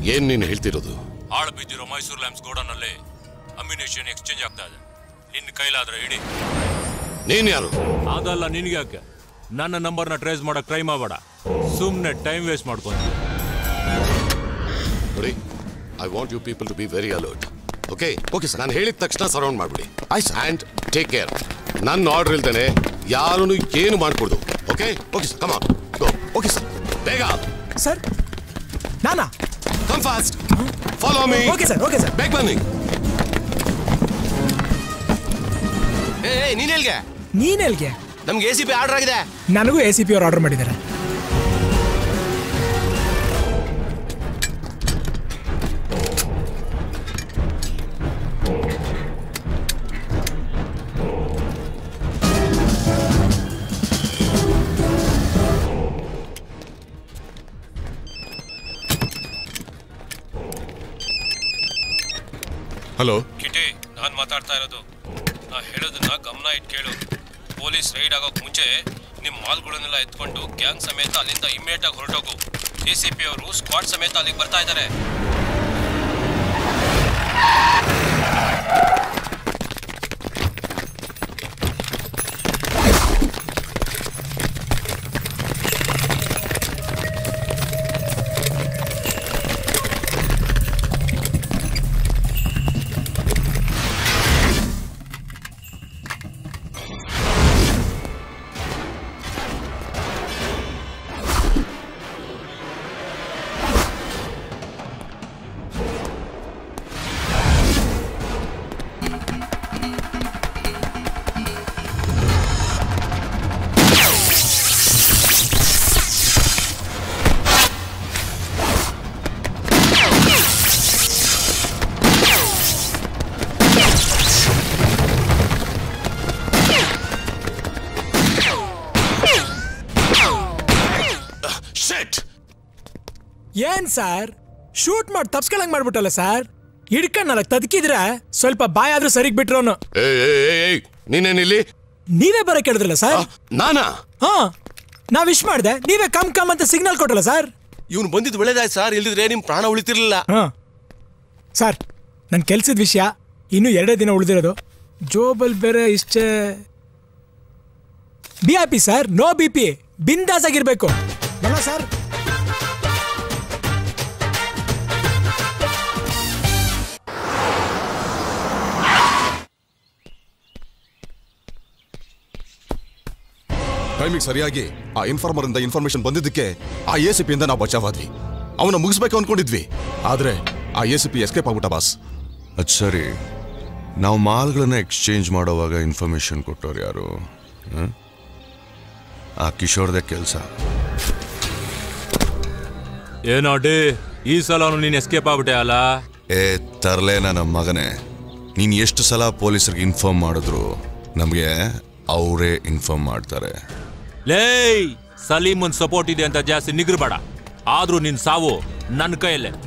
ಏನ್ ನೀನು ಹೇಳ್ತಿರೋದು ಹಾಳು ಬಿದ್ದಿರೋ ಮೈಸೂರು ಲ್ಯಾಂಪ್ಸ್ ಗೋಡೌನಲ್ಲಿ ಅಮ್ಯುನೇಷನ್ ಎಕ್ಸ್ಚೇಂಜ್ ಆಗ್ತಾ ಇದೆ ನಿನ್ನ ಕೈಲಾದ್ರೆ ಇಡಿ ನೀನ್ ಯಾರು ಅದಲ್ಲ ನಿನಗ್ಯಾಕೆ ನನ್ನ ನಂಬರ್ನ ಟ್ರೇಸ್ ಮಾಡಕ್ ಟ್ರೈ ಮಾಡಬೇಡ ಸುಮ್ಮನೆ ಟೈಮ್ ವೇಸ್ಟ್ ಮಾಡ್ಕೊಂಡು ನೋಡಿ I want you people to be very alert okay Okay, sir. ನಾನು ಹೇಳಿದ ತಕ್ಷಣ ಸರೌಂಡ್ ಮಾಡ್ಬಿಡಿ ಆಯ್ತು ಸರ್ ಆ್ಯಂಡ್ ಟೇಕ್ ಕೇರ್ ನನ್ನ ಆರ್ಡರ್ ಇಲ್ದೇನೆ ಯಾರೂ ಏನು ಮಾಡ್ಕೊಡ್ದು okay okay sir come on go okay sir ಬೇಗ ಸರ್ ನಾನಾ come fast follow me okay sir okay sir ಬೇಗ ಬನ್ನಿ ಏ ನೀನ್ ಎಲ್ಗೆ ನೀನ್ ಎಲ್ಗೆ ನಮ್ಗೆ ಎ ಸಿ ಪಿ ಆರ್ಡರ್ ಆಗಿದೆ ನನಗೂ ಎ ಸಿ ಪಿ ಅವ್ರು ಆರ್ಡರ್ ಮಾಡಿದ್ದಾರೆ ಹಲೋ ಕಿಟಿ ನಾನು ಮಾತಾಡ್ತಾ ಇರೋದು ನಾ ಹೇಳೋದನ್ನ ಗಮನ ಇಟ್ಟು ಕೇಳು ಪೊಲೀಸ್ ರೈಡ್ ಆಗೋಕ್ ಮುಂಚೆ ನಿಮ್ಮ ಮಾಲ್ಗಳನ್ನೆಲ್ಲ ಎತ್ಕೊಂಡು ಗ್ಯಾಂಗ್ ಸಮೇತ ಅಲ್ಲಿಂದ ಇಮ್ಮಿಡಿಯೇಟ್ ಆಗಿ ಹೊರಟೋಗು ಎ ಸಿ ಪಿ ಅವರು ಸ್ಕ್ವಾಡ್ ಸಮೇತ ಅಲ್ಲಿಗೆ ಬರ್ತಾ ಇದ್ದಾರೆ ಶೆಟ್ ಏನ್ ಸರ್ ಶೂಟ್ ಮಾಡಿ ತಪ್ಸ್ಕೊಳಂಗ್ ಮಾಡ್ಬಿಟ್ಟಲ್ಲ ಸರ್ ಹಿಡ್ಕಣ್ಣಲ್ಲ ತದಕಿದ್ರೆ ಸ್ವಲ್ಪ ಬಾಯ್ ಆದ್ರೂ ಸರಿಗ್ ಬಿಟ್ರು ಅವ್ನು. ಏಯ್ ನೀನೇನಿಲ್ಲಿ ನೀವೇ ಬರ ಕೇಳಿದ್ರಲ್ಲ ಸರ್ ನಾನಾ ಹಾ ನಾ ವಿಶ್ ಮಾಡ್ದೆ ನೀವೇ ಕಮ್ ಕಮ್ ಅಂತ ಸಿಗ್ನಲ್ ಕೊಟ್ಟಲ್ಲ ಸರ್ ಇವ್ನು ಬಂದಿದ್ದು ಒಳ್ಳೇದಾಯ್ತು ಸರ್ ಇಲ್ದಿದ್ರೆ ನಿಮ್ ಪ್ರಾಣ ಉಳಿತಿರ್ಲಿಲ್ಲ ಹಾ ಸರ್ ನನ್ನ ಕೆಲ್ಸದ ವಿಷಯ ಇನ್ನೂ ಎರಡೇ ದಿನ ಉಳಿದಿರೋದು ಜೋಬಲ್ ಬೇರೆ ಇಷ್ಟೇ B I P sir no B P ಬಿಂದಾಸ್ ಆಗಿರ್ಬೇಕು ಬಲ್ಲ ಸರ್ ಟೈಮಿಗೆ ಸರಿಯಾಗಿ ಆ ಇನ್ಫಾರ್ಮರ್ ಇಂದ ಇನ್ಫಾರ್ಮೇಶನ್ ಬಂದಿದ್ದಕ್ಕೆ ಆ ಎ ಸಿ ಪಿಯಿಂದ ನಾವು ಬಚಾವಾದ್ವಿ ಅವನ ಮುಗಿಸ್ಬೇಕು ಅನ್ಕೊಂಡಿದ್ವಿ ಆದ್ರೆ ಆ ಎ ಸಿ ಪಿ ಎಸ್ಕೇಪ್ ಆಗ್ಬಿಟ್ಟ ಬಾಸ್ ಅದು ಸರಿ ನಾವು ಮಾಲ್ಗಳನ್ನ ಎಕ್ಸ್ಚೇಂಜ್ ಮಾಡೋವಾಗ ಇನ್ಫಾರ್ಮೇಶನ್ ಕೊಟ್ಟವ್ರು ಯಾರು ಹ? ಆ ಕಿಶೋರ್ದೇ ಕೆಲಸ ಏನೋ ಡೇ ಈ ಸಲ ನೀನು ಎಸ್ಕೇಪ್ ಆಗ್ಬಿಟ್ಟೆ ಅಲ್ಲ ಏ ತರ್ಲೇನ ನಮ್ಮ ಮಗನೇ ನೀನು ಎಷ್ಟು ಸಲ ಪೊಲೀಸರಿಗೆ ಇನ್ಫಾರ್ಮ್ ಮಾಡಿದ್ರು ನಮಗೆ ಅವರೇ ಇನ್ಫಾರ್ಮ್ ಮಾಡ್ತಾರೆ ಲೇಯ್ ಸಲೀಮನ್ ಸಪೋರ್ಟ್ ಇದೆ ಅಂತ ಜಾಸ್ತಿ ನಿಗ್ರಬೇಡ ಆದ್ರೂ ನಿನ್ ಸಾವು ನನ್ನ ಕೈಯಲ್ಲೇ